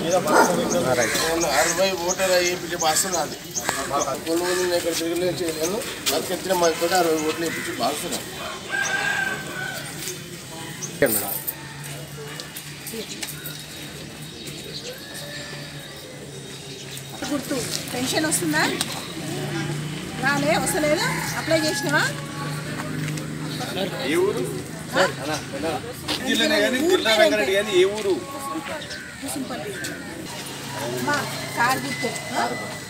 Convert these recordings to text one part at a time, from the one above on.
అరవై ఓటర్ వేయించే బాధ్యత నాది కొనుగోలు నేను ఇక్కడ తిరగలేదు చేయలేను నాకు ఎత్తిన మనతో అరవై ఓట్లు వేయించి బాగుతున్నాను గుర్తు పెన్షన్ వస్తుందా రాలే వస్తలేదు అప్లై చేసినావా జిల్లానే కానీ జిల్లా వెంకరెడ్డి కానీ ఏ ఊరు కుసుంపల్లి అమ్మా కార్ గుర్తు ఆ?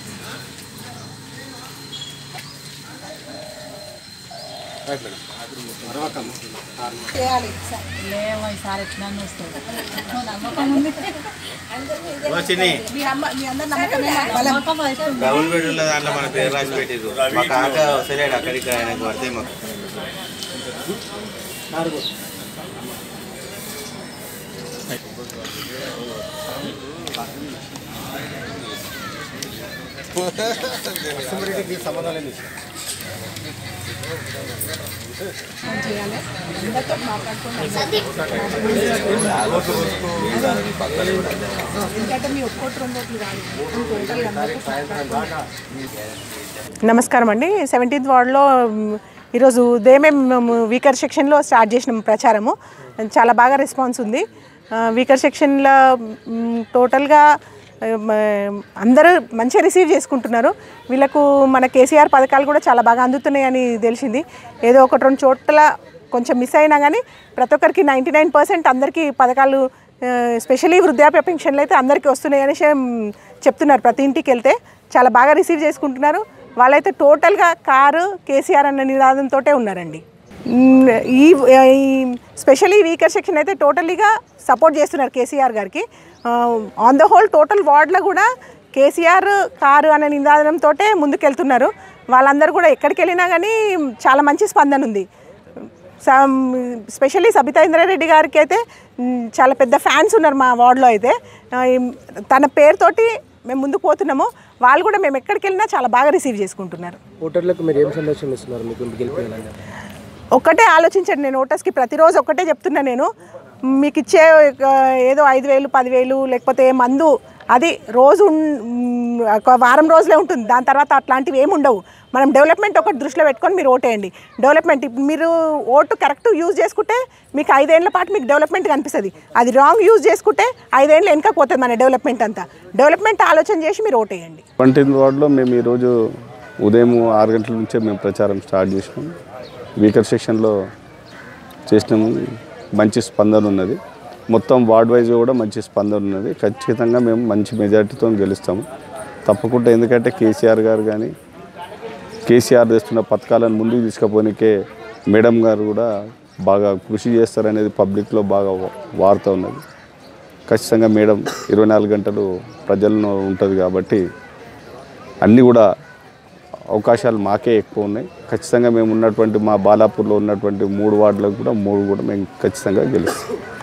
చేయాలి సార్. లేవో ఈసారి ఎట్లా వస్తుంది నమ్మకం ఉంది వచ్చినాయి మీ అమ్మ మీ అందరి నమ్మకమే నాకు బలం నమ్మకం అవుతుంది గవర్నమెంట్ ఉన్న దాంట్లో మన పేరు రాసి పెట్టిర్రు మా కాక వస్తలేడు అక్కడికి ఆయనకు పడితే మాకు ఫోన్ చేయాలి అందరితో మాట్లాడుకోండి ఎందుకంటే మీ ఒక్కోటి రెండు ఓట్లు కాదు టోటల్ అందరితో నమస్కారం అండి సెవెంటీన్త్ వార్డులో మ్, ఈరోజు ఉదయమే మేము వీకర్ సెక్షన్లో స్టార్ట్ చేసినాం ప్రచారము చాలా బాగా రెస్పాన్స్ ఉంది ఆ, వీకర్ సెక్షన్లో మ్, టోటల్గా ఆ, మ- అందరూ మంచిగా రిసీవ్ చేసుకుంటున్నారు వీళ్ళకు మన కేసీఆర్ పథకాలు కూడా చాలా బాగా అందుతున్నాయి అని తెలిసింది ఏదో ఒకటి రెండు చోట్ల కొంచెం మిస్ అయినా కానీ ప్రతి ఒక్కరికి నైంటీ నైన్ పర్సెంట్ అందరికీ పథకాలు స్పెషలీ వృద్ధాప్య పెన్షన్లు అయితే అందరికీ వస్తున్నాయి అనేసి మ్, చెప్తున్నారు ప్రతి ఇంటికి వెళ్తే చాలా బాగా రిసీవ్ చేసుకుంటున్నారు వాళ్ళైతే టోటల్గా కారు కేసీఆర్ అన్న నినాదంతో ఉన్నారండి మ్, ఈ ఈ స్పెషల్లీ వీకర్ సెక్షన్ అయితే టోటలీగా సపోర్ట్ చేస్తున్నారు కేసీఆర్ గారికి ఆన్ ద హోల్ టోటల్ వార్డ్లో కూడా కేసీఆర్ కారు అనే నినాదంతో ముందుకెళ్తున్నారు వాళ్ళందరూ కూడా ఎక్కడికి వెళ్ళినా కానీ చాలా మంచి స్పందన ఉంది సమ్ స్పెషల్లీ సబితా ఇంద్రారెడ్డి గారికి అయితే మ్, చాలా పెద్ద ఫ్యాన్స్ ఉన్నారు మా వార్డులో అయితే ఆ, ఈ- తన పేరుతోటి మేము ముందుకు పోతున్నాము వాళ్ళు కూడా మేము ఎక్కడికి వెళ్ళినా చాలా బాగా రిసీవ్ చేసుకుంటున్నారు ఓటర్లకు మీరు ఏం సందేశం ఇస్తున్నారు మీకు గెలిపేయాలని ఒక్కటే ఆలోచించండి నేను ఓటర్స్కి ప్రతిరోజు ఒక్కటే చెప్తున్నా నేను మీకు ఇచ్చే ఆ, ఏదో ఐదు వేలు పదివేలు లేకపోతే మందు అది రోజు ఉన్- మ్, ఒక వారం రోజులే ఉంటుంది దాని తర్వాత అట్లాంటివి ఏమి ఉండవు మనం డెవలప్మెంట్ ఒకటి దృష్టిలో పెట్టుకొని మీరు ఓటేయండి డెవలప్మెంట్ ఇప్పుడు మీరు ఓటు కరెక్ట్ యూజ్ చేసుకుంటే మీకు ఐదేళ్ల పాటు మీకు డెవలప్మెంట్ కనిపిస్తుంది అది రాంగ్ యూజ్ చేసుకుంటే ఐదేళ్ళు వెనకపోతుంది మన డెవలప్మెంట్ అంతా డెవలప్మెంట్ ఆలోచన చేసి మీరు ఓటేయండి ట్వంటీన్త్ వార్డులో మేము ఈరోజు ఉదయం ఆరు గంటల నుంచే మేము ప్రచారం స్టార్ట్ చేసినాం వీకర్ సెక్షన్లో చేసినాము మంచి స్పందన ఉన్నది మొత్తం వార్డ్ వైజ్ కూడా మంచి స్పందన ఉన్నది ఖచ్చితంగా మేము మంచి మెజార్టీతో గెలుస్తాము తప్పకుండా ఎందుకంటే కేసీఆర్ గారు కానీ కేసీఆర్ తెస్తున్న పథకాలను ముందుకు తీసుకుపోనికే మేడం గారు కూడా బాగా కృషి చేస్తారనేది పబ్లిక్లో బాగా వార్త ఉన్నది ఖచ్చితంగా మేడం ఇరవై నాలుగు గంటలు ప్రజల్లో ఉంటుంది కాబట్టి అన్నీ కూడా అవకాశాలు మాకే ఎక్కువ ఉన్నాయి ఖచ్చితంగా మేము ఉన్నటువంటి మా బాలాపూర్లో ఉన్నటువంటి మూడు వార్డులకు కూడా మూడు కూడా మేము ఖచ్చితంగా గెలుస్తాం